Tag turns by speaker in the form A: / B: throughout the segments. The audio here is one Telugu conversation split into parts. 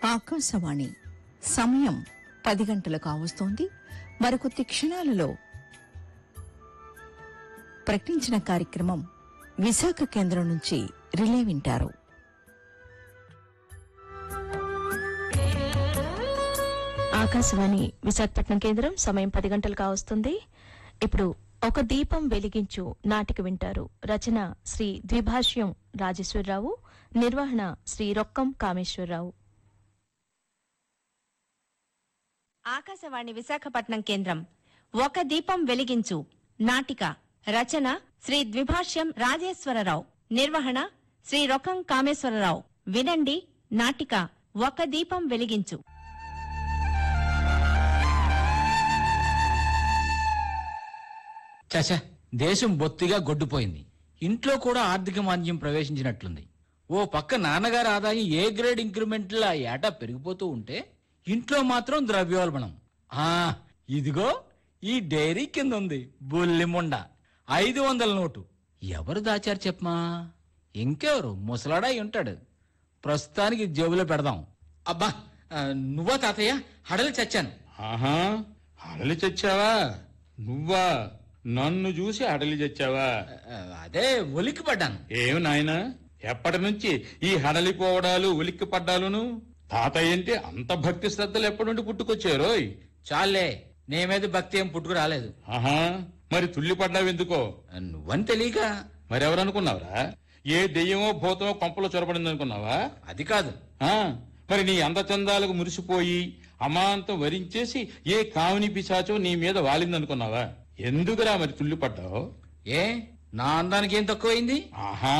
A: ఆకాశవాణి సమయం పది గంటలు కావస్తోంది మరికొద్ది క్షణాలలో ప్రకటించిన కార్యక్రమం విశాఖ కేంద్రం నుంచి రిలే వింటారు
B: ఆకాశవాణి విశాఖపట్నం కేంద్రం సమయం పది గంటలు కావస్తుంది ఇప్పుడు ఒక దీపం వెలిగించు నాటిక వింటారు రచన శ్రీ ద్విభాష్యం రాజేశ్వరరావు నిర్వహణ శ్రీ రొక్కం కామేశ్వరరావు
C: ఆకాశవాణి విశాఖపట్నం కేంద్రం ఒక దీపం వెలిగించు నాటిక రచన శ్రీ ద్విభాష్యం రాజేశ్వరరావు నిర్వహణ శ్రీ రొకం కామేశ్వరరావు వినండి నాటిక ఒక దీపం వెలిగించు
D: చచ దేశం బొత్తిగా గొడ్డుపోయింది ఇంట్లో కూడా ఆర్థిక మాంద్యం ప్రవేశించినట్లుంది ఓ పక్క నాన్నగారి ఆదాయం ఏ గ్రేడ్ ఇంక్రిమెంట్ల ఏటా పెరిగిపోతూ ఉంటే ఇంట్లో మాత్రం ద్రవ్యోల్బణం ఆ ఇదిగో ఈ డైరీ కింద ఉంది బుల్లిముండ ఐదు వందల నోటు ఎవరు దాచారు చెప్పమా ఇంకెవరు ముసలాడాయి ఉంటాడు ప్రస్తుతానికి జేబులో పెడదాం అబ్బా ఆ, నువ్వా తాతయ్య హడలి చచ్చాను
E: ఆహా అడలి చచ్చావా నువ్వా నన్ను చూసి అడలి చచ్చావా
D: ఆ, అదే ఒలిక్కి పడ్డాను
E: ఏమి నాయనా ఎప్పటి నుంచి ఈ హడలిపోవడాలు ఉలిక్కి పడ్డాలును తాతయ్య అంటే అంత భక్తి శ్రద్ధలు ఎప్పటి నుండి పుట్టుకొచ్చారోయ్
D: చాలే నీ మీద భక్తి ఏం పుట్టుకు రాలేదు
E: ఆహా మరి తుల్లి పడ్డావెందుకో
D: నువ్వని తెలియక
E: మరెవరనుకున్నావురా ఏ దెయ్యమో భూతమో కొంపలో చొరబడింది అనుకున్నావా
D: అది కాదు
E: ఆ, మరి నీ అందచందాలకు మురిసిపోయి అమాంతం వరించేసి ఏ కావుని పిశాచో నీ మీద వాలిందనుకున్నావా ఎందుకురా మరి తుల్లి పడ్డావు
D: ఏ నా అందానికి ఏం తక్కువైంది
E: ఆహా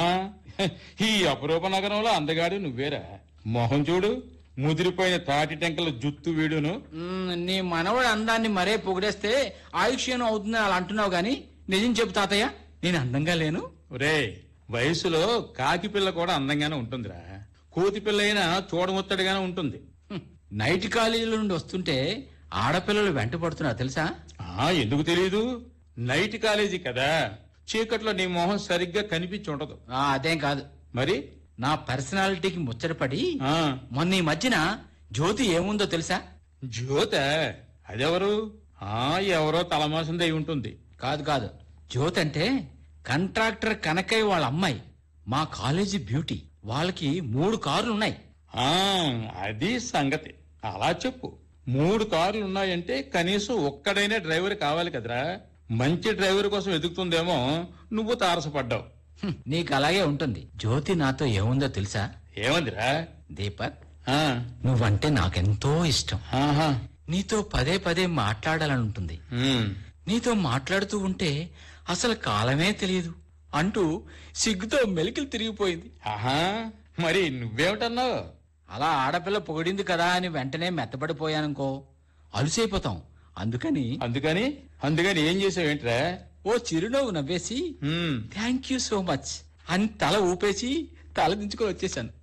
E: ఈ అపరూప నగరంలో అందగాడు నువ్వేరా మొహం చూడు ముదిరిపోయిన తాటి టెంకల జుత్తు వీడును
D: మ్, నీ మనవడి అందాన్ని మరే పొగిడేస్తే ఆయుష్యం అవుతుంది అలా అంటున్నావు గాని నిజం చెప్పు తాతయ్య నేను అందంగా లేను
E: రే వయసులో కాకి పిల్ల కూడా అందంగానే ఉంటుందిరా కోతి పిల్ల అయినా చూడముత్తడిగానే ఉంటుంది
D: హ్మ్. నైట్ కాలేజీల నుండి వస్తుంటే ఆడపిల్లలు వెంట పడుతున్నారు తెలుసా
E: ఆ ఎందుకు తెలియదు నైట్ కాలేజీ కదా చీకట్లో నీ మొహం సరిగ్గా కనిపించి ఉండదు
D: ఆ, అదేం కాదు
E: మరి
D: నా పర్సనాలిటీకి ముచ్చటపడి
E: ఆ
D: మొన్న ఈ మధ్యన జ్యోతి ఏముందో తెలుసా
E: జ్యోత అదెవరు ఆ ఎవరో తలమాసింది అయి ఉంటుంది
D: కాదు కాదు జ్యోతి అంటే కాంట్రాక్టర్ కనకయ్య వాళ్ళ అమ్మాయి మా కాలేజీ బ్యూటీ వాళ్ళకి మూడు కార్లు ఉన్నాయి
E: ఆ అది సంగతి అలా చెప్పు మూడు కార్లు ఉన్నాయంటే కనీసం ఒక్కడైనా డ్రైవర్ కావాలి కదరా మంచి డ్రైవర్ కోసం వెతుకుతుందేమో నువ్వు తారసపడ్డావు
D: హ్మ్, నీకు అలాగే ఉంటుంది జ్యోతి నాతో ఏముందో తెలుసా
E: ఏమందిరా
D: దీపక్
E: ఆ,
D: నువ్వంటే నాకెంతో ఇష్టం
E: ఆహా,
D: నీతో పదే పదే మాట్లాడాలని ఉంటుంది
E: ఉమ్,
D: నీతో మాట్లాడుతూ ఉంటే అసలు కాలమే తెలియదు అంటూ సిగ్గుతో మెలికలు తిరిగిపోయింది
E: ఆహా మరి నువ్వేమిటన్నావు
D: అలా ఆడపిల్ల పొగిడింది కదా అని వెంటనే మెత్తబడిపోయానుకో అలుసైపోతాం అందుకని
E: అందుకని అందుకని ఏం చేసావేంట్రా
D: ఓ చిరునవ్వు నవ్వేసి
E: ఉమ్,
D: థ్యాంక్ యూ సో మచ్ అని తల ఊపేసి తల దించుకొని వచ్చేసాను